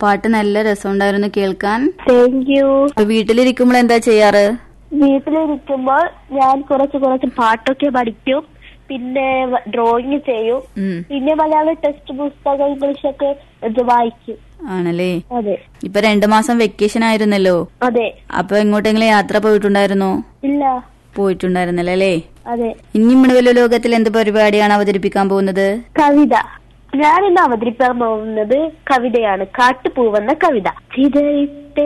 പാട്ട് നല്ല രസമുണ്ടായിരുന്നു കേൾക്കാൻ താങ്ക് യു അപ്പൊ വീട്ടിലിരിക്കുമ്പോൾ എന്താ ചെയ്യാറ് വീട്ടിലിരിക്കുമ്പോൾ ഞാൻ കുറച്ച് കുറച്ച് പാട്ടൊക്കെ പഠിക്കും പിന്നെ ഡ്രോയിങ് ചെയ്യും ഉം, പിന്നെ മലയാളം ടെക്സ്റ്റ് പുസ്തകം ഇംഗ്ലീഷൊക്കെ ഇത് വായിക്കും ആണല്ലേ അതെ ഇപ്പൊ രണ്ടു മാസം വെക്കേഷൻ ആയിരുന്നല്ലോ അതെ അപ്പൊ എങ്ങോട്ടെങ്കിലും യാത്ര പോയിട്ടുണ്ടായിരുന്നോ ഇല്ല പോയിട്ടുണ്ടായിരുന്നല്ലോ അല്ലേ അതെ ഇനി മിണവല ലോകത്തിൽ എന്ത് പരിപാടിയാണ് അവതരിപ്പിക്കാൻ പോകുന്നത് കവിത ഞാൻ ഇന്ന് അവതരിപ്പിക്കാൻ പോകുന്നത് കവിതയാണ് കാട്ടുപൂവെന്ന കവിത ചിതറിട്ട്